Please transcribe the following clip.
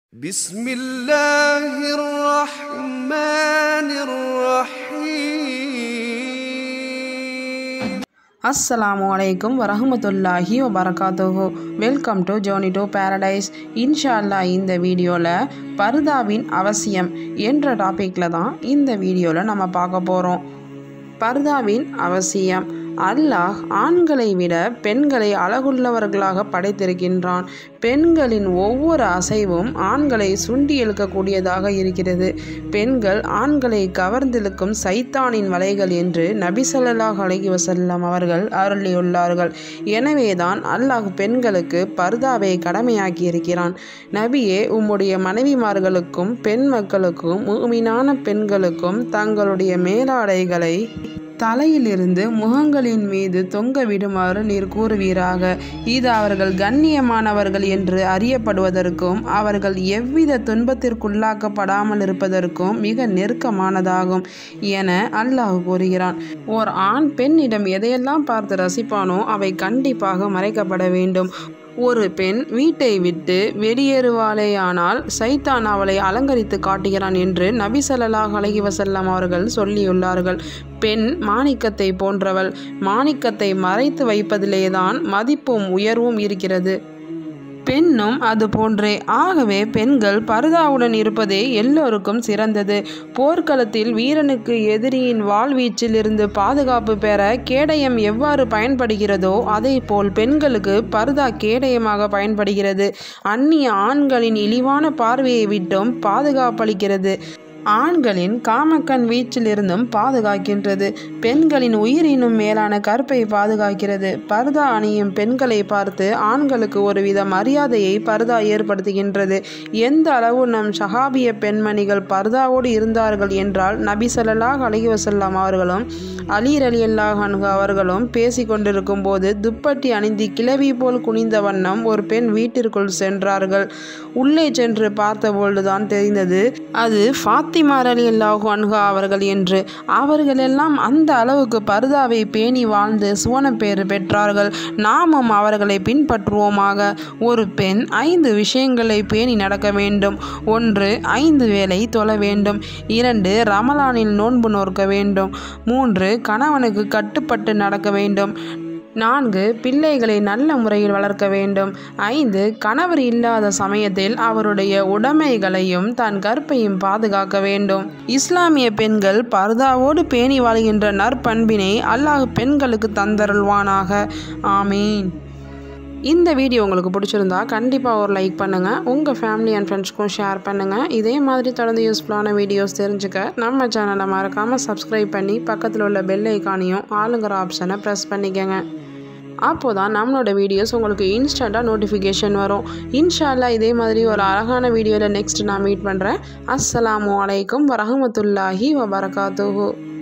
بسم الله الرحمن الرحيم அஸ்ஸலாமு அலைக்கும் வரஹமத்துல்லாஹி வபரகாத்துஹு welcome to journey to paradise இன்ஷா அல்லாஹ் இந்த வீடியோவில் பர்தாவின் அவசியம் என்ற டாப்பிக்கில் தான் இந்த வீடியோவில் நம்ம பார்க்க போகிறோம் பர்தாவின் அவசியம் அல்லாஹ் ஆண்களை விட பெண்களை அழகுள்ளவர்களாக படைத்திருக்கின்றான் பெண்களின் ஒவ்வொரு அசைவும் ஆண்களை சுண்டி இழுக்கக்கூடியதாக இருக்கிறது பெண்கள் ஆண்களை கவர்ந்திழுக்கும் சைத்தானின் வலைகள் என்று நபி ஸல்லல்லாஹு அலைஹி வஸல்லம் அவர்கள் அருளியுள்ளார்கள் எனவேதான் அல்லாஹ் பெண்களுக்கு பர்தாவை கடமையாக்கி இருக்கிறான் நபியே உம்முடைய மனைவிமார்களுக்கும் பெண் மக்களுக்கும் மூமினான பெண்களுக்கும் தங்களுடைய மேலாடைகளை தலையிலிருந்து முகங்களின் மீது தொங்க விடுமாறு நீர் கூறுவீராக இது அவர்கள் கண்ணியமானவர்கள் என்று அறியப்படுவதற்கும் அவர்கள் எவ்வித துன்பத்திற்குள்ளாக்கப்படாமல் இருப்பதற்கும் மிக நெருக்கமானதாகும் என அல்லாஹ் கூறுகிறான் ஓர் ஆண் பெண்ணிடம் எதையெல்லாம் பார்த்து ரசிப்பானோ அவை கண்டிப்பாக மறைக்கப்பட வேண்டும் ஒரு பெண் வீட்டை விட்டு வெளியேறுவாளேயானால் சைத்தான் அவளை அலங்கரித்து காட்டுகிறான் என்று நபி ஸல்லல்லாஹு அலைஹி வஸல்லம் அவர்கள் சொல்லியுள்ளார்கள் பெண் மாணிக்கத்தை போன்றவள் மாணிக்கத்தை மறைத்து வைப்பதிலேதான் மதிப்பும் உயர்வும் இருக்கிறது பெண்ணும் அது போன்றே ஆகவே பெண்கள் பர்தாவுடன் இருப்பதே எல்லோருக்கும் சிறந்தது போர்க்களத்தில் வீரனுக்கு எதிரியின் வாழ்வீச்சில் இருந்து பாதுகாப்பு பெற கேடயம் எவ்வாறு பயன்படுகிறதோ அதே போல் பெண்களுக்கு பர்தா கேடயமாக பயன்படுகிறது அந்நிய ஆண்களின் இழிவான பார்வையை விட்டும் பாதுகாப்பளிக்கிறது ஆண்களின் காமக்கண் வீச்சிலிருந்தும் பாதுகாக்கின்றது பெண்களின் உயிரினும் மேலான கற்பை பாதுகாக்கிறது பர்தா அணியும் பெண்களை பார்த்து ஆண்களுக்கு ஒருவித மரியாதையை பர்தா ஏற்படுத்துகின்றது எந்த அளவு நம் ஷஹாபிய பெண்மணிகள் பர்தாவோடு இருந்தார்கள் என்றால் நபி ஸல்லல்லாஹு அலைஹி வஸல்லம் அவர்களும் அலீர் அலி அல்லாஹ் அன்ஹு அவர்களும் பேசி கொண்டிருக்கும் போது துப்பட்டி அணிந்து கிளவி போல் குனிந்த வண்ணம் ஒரு பெண் வீட்டிற்குள் சென்றார்கள் உள்ளே சென்று பார்த்தபொழுதுதான் தெரிந்தது அது ஃபாத்திமா அலி அல்லாஹு அன்ஹா அவர்கள் என்று அவர்களெல்லாம் அந்த அளவுக்கு பர்தாவை பேணி வாழ்ந்து சுவனப்பேறு பெற்றார்கள் நாமும் அவர்களை பின்பற்றுவோமாக ஒரு பெண் ஐந்து விஷயங்களை பேணி நடக்க வேண்டும் ஒன்று ஐந்து வேளை தொழ வேண்டும் இரண்டு ரமலானில் நோன்பு நோக்க வேண்டும் மூன்று கணவனுக்கு கட்டுப்பட்டு நடக்க வேண்டும் நான்கு பிள்ளைகளை நல்ல முறையில் வளர்க்க வேண்டும் ஐந்து கணவர் இல்லாத சமயத்தில் அவருடைய உடைமைகளையும் தன் கற்பையும் பாதுகாக்க வேண்டும் இஸ்லாமிய பெண்கள் பர்தாவோடு பேணி வாழ்கின்ற நற்பண்பினை அல்லாஹ் பெண்களுக்கு தந்தருள்வானாக ஆமீன் இந்த வீடியோ உங்களுக்கு பிடிச்சிருந்தா கண்டிப்பாக ஒரு லைக் பண்ணுங்கள் உங்கள் ஃபேமிலி அண்ட் ஃப்ரெண்ட்ஸ்க்கும் ஷேர் பண்ணுங்கள் இதே மாதிரி தொடர்ந்து யூஸ்ஃபுல்லான வீடியோஸ் தெரிஞ்சுக்க நம்ம சேனலை மறக்காமல் சப்ஸ்கிரைப் பண்ணி பக்கத்தில் உள்ள பெல் ஐக்கானையும் ஆளுங்கிற ஆப்ஷனை ப்ரெஸ் பண்ணிக்கோங்க அப்போ தான் நம்மளோட வீடியோஸ் உங்களுக்கு இன்ஸ்டண்ட்டாக நோட்டிஃபிகேஷன் வரும் இன்ஷால்லா இதே மாதிரி ஒரு அழகான வீடியோவில் நெக்ஸ்ட் நான் மீட் பண்ணுறேன் அஸ்ஸலாமு அலைக்கும் வரஹமத்துல்லாஹி வபரகாத்துஹு